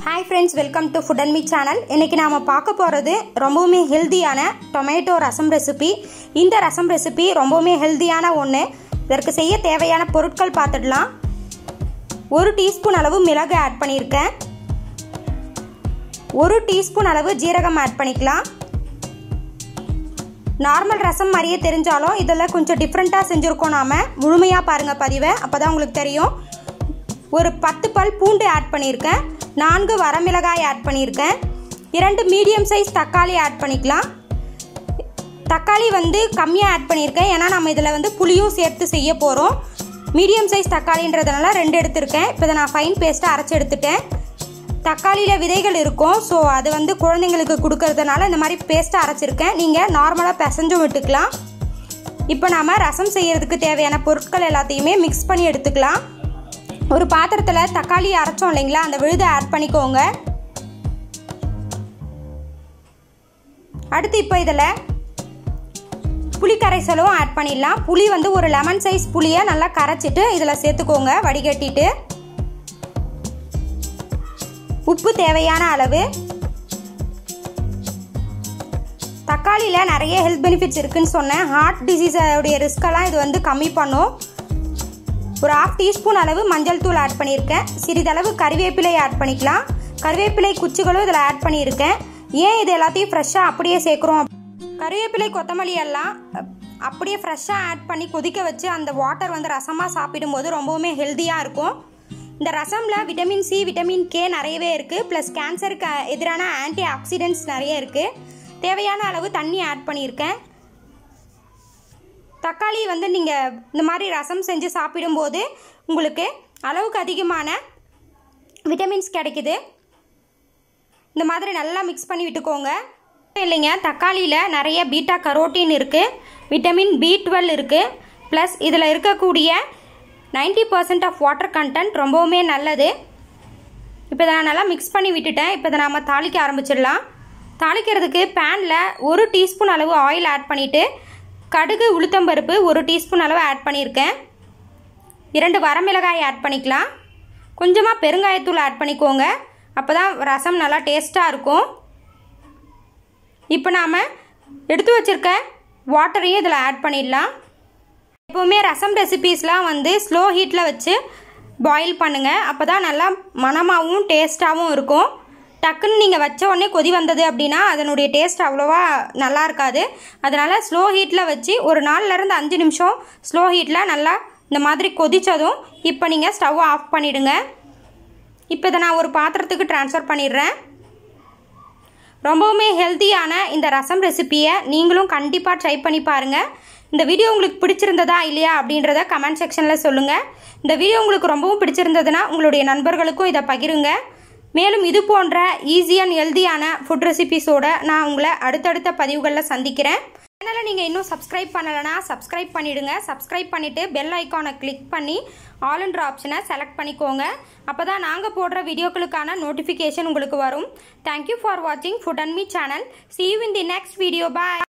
hi friends welcome to food and me channel இன்றைக்கி நாம் பார்க்க போகிறது ரொம்பவுமே ஹெல்த்தியான டொமேட்டோ ரசம் ரெசிபி இந்த ரசம் ரெசிபி ரொம்பவுமே ஹெல்த்தியான ஒன்று இதற்கு செய்ய தேவையான பொருட்கள் பார்த்துடலாம் ஒரு டீஸ்பூன் அளவு மிளகு ஆட் பண்ணியிருக்கேன் ஒரு டீஸ்பூன் அளவு ஜீரகம் ஆட் பண்ணிக்கலாம் நார்மல் ரசம் மாதிரியே தெரிஞ்சாலும் இதில் கொஞ்சம் டிஃப்ரெண்ட்டாக செஞ்சுருக்கோம் நாம் முழுமையாக பாருங்கள் பதிவை அப்போ தான் உங்களுக்கு தெரியும் ஒரு பத்து பல் பூண்டு ஆட் பண்ணியிருக்கேன் நான்கு வரமிளகாய் ஆட் பண்ணியிருக்கேன் இரண்டு மீடியம் சைஸ் தக்காளி ஆட் பண்ணிக்கலாம் தக்காளி வந்து கம்மியாக ஆட் பண்ணியிருக்கேன் ஏன்னா நம்ம இதில் வந்து புளியும் சேர்த்து செய்ய போகிறோம் மீடியம் சைஸ் தக்காளின்றதுனால ரெண்டு எடுத்திருக்கேன் இப்போ இதை நான் ஃபைன் பேஸ்ட்டாக அரைச்சி எடுத்துட்டேன் தக்காளியில் விதைகள் இருக்கும் ஸோ அது வந்து குழந்தைங்களுக்கு கொடுக்கறதுனால இந்த மாதிரி பேஸ்ட்டாக அரைச்சிருக்கேன் நீங்கள் நார்மலாக பிசைஞ்சும் விட்டுக்கலாம் இப்போ நாம் ரசம் செய்கிறதுக்கு தேவையான பொருட்கள் எல்லாத்தையுமே மிக்ஸ் பண்ணி எடுத்துக்கலாம் ஒரு பாத்திரத்தில் தக்காளி அரைச்சோம் இல்லைங்களா அந்த விழுதை ஆட் பண்ணிக்கோங்க அடுத்து இப்போ இதில் புளி கரைசலும் ஆட் பண்ணிடலாம் புளி வந்து ஒரு லெமன் சைஸ் புளியை நல்லா கரைச்சிட்டு இதில் சேர்த்துக்கோங்க வடிகட்டிட்டு உப்பு தேவையான அளவு தக்காளியில் நிறைய ஹெல்த் பெனிஃபிட்ஸ் இருக்குன்னு சொன்னேன் ஹார்ட் டிசீஸோடைய ரிஸ்கெல்லாம் இது வந்து கம்மி பண்ணும் ஒரு ஆஃப் டீஸ்பூன் அளவு மஞ்சள் தூள் ஆட் பண்ணியிருக்கேன் சிறிதளவு கறிவேப்பிலை ஆட் பண்ணிக்கலாம் கறிவேப்பிலை குச்சிகளும் இதில் ஆட் பண்ணியிருக்கேன் ஏன் இது எல்லாத்தையும் ஃப்ரெஷ்ஷாக அப்படியே சேர்க்குறோம் கறிவேப்பிலை கொத்தமல்லி எல்லாம் அப்படியே ஃப்ரெஷ்ஷாக ஆட் பண்ணி கொதிக்க வச்சு அந்த வாட்டர் வந்து ரசமாக சாப்பிடும்போது ரொம்பவுமே ஹெல்த்தியாக இருக்கும் இந்த ரசமில் விட்டமின் சி விட்டமின் கே நிறையவே இருக்குது ப்ளஸ் கேன்சருக்கு எதிரான ஆன்டி ஆக்சிடென்ட்ஸ் நிறைய இருக்குது தேவையான அளவு தண்ணி ஆட் பண்ணியிருக்கேன் தக்காளி வந்து நீங்கள் இந்த மாதிரி ரசம் செஞ்சு சாப்பிடும்போது உங்களுக்கு அளவுக்கு அதிகமான விட்டமின்ஸ் கிடைக்குது இந்த மாதிரி நல்லா மிக்ஸ் பண்ணி விட்டுக்கோங்க இல்லைங்க தக்காளியில் நிறைய பீட்டா கரோட்டின் இருக்குது விட்டமின் பி டுவெல் இருக்குது ப்ளஸ் இதில் இருக்கக்கூடிய ninety percent of water content ரொம்பவுமே நல்லது இப்போ இதை நான் நல்லா மிக்ஸ் பண்ணி விட்டுட்டேன் இப்போ இதை நாம் தாளிக்க ஆரம்பிச்சிடலாம் தாளிக்கிறதுக்கு பேனில் ஒரு டீஸ்பூன் அளவு ஆயில் ஆட் பண்ணிவிட்டு கடுகு உளுத்தம்பருப்பு ஒரு டீஸ்பூன் அளவு ஆட் பண்ணியிருக்கேன் இரண்டு வரமிளகாய் ஆட் பண்ணிக்கலாம் கொஞ்சமாக பெருங்காயத்தூள் ஆட் பண்ணிக்கோங்க அப்போ தான் ரசம் நல்லா டேஸ்ட்டாக இருக்கும் இப்போ நாம் எடுத்து வச்சுருக்க வாட்டரையும் இதில் ஆட் பண்ணிடலாம் எப்போவுமே ரசம் ரெசிபீஸ்லாம் வந்து ஸ்லோ ஹீட்டில் வச்சு பாயில் பண்ணுங்கள் அப்போ தான் நல்லா மணமாகவும் டேஸ்ட்டாகவும் இருக்கும் டக்குன்னு நீங்கள் வச்ச உடனே கொதி வந்தது அப்படின்னா அதனுடைய டேஸ்ட் அவ்வளோவா நல்லா இருக்காது அதனால் ஸ்லோ ஹீட்டில் வச்சு ஒரு நாலுலேருந்து அஞ்சு நிமிஷம் ஸ்லோ ஹீட்டில் நல்லா இந்த மாதிரி கொதித்ததும் இப்போ நீங்கள் ஸ்டவ் ஆஃப் பண்ணிவிடுங்க இப்போ இதை நான் ஒரு பாத்திரத்துக்கு ட்ரான்ஸ்ஃபர் பண்ணிடுறேன் ரொம்பவுமே ஹெல்த்தியான இந்த ரசம் ரெசிப்பியை நீங்களும் கண்டிப்பாக ட்ரை பண்ணி பாருங்கள் இந்த வீடியோ உங்களுக்கு பிடிச்சிருந்ததா இல்லையா அப்படின்றத கமெண்ட் செக்ஷனில் சொல்லுங்கள் இந்த வீடியோ உங்களுக்கு ரொம்பவும் பிடிச்சிருந்ததுன்னா உங்களுடைய நண்பர்களுக்கும் இதை பகிருங்க மேலும் இது போன்ற ஈஸி அண்ட் ஹெல்த்தியான ஃபுட் ரெசிபிஸோட நான் உங்களை அடுத்தடுத்த பதிவுகளில் சந்திக்கிறேன் சேனலை நீங்கள் இன்னும் சப்ஸ்கிரைப் பண்ணலைன்னா சப்ஸ்கிரைப் பண்ணிவிடுங்க சப்ஸ்கிரைப் பண்ணிவிட்டு பெல் ஐக்கானை கிளிக் பண்ணி ஆல்ன்ற ஆப்ஷனை செலக்ட் பண்ணிக்கோங்க அப்போ தான் நாங்கள் போடுற வீடியோக்களுக்கான நோட்டிஃபிகேஷன் உங்களுக்கு வரும் தேங்க்யூ ஃபார் வாட்சிங் food and me channel see you in the next video bye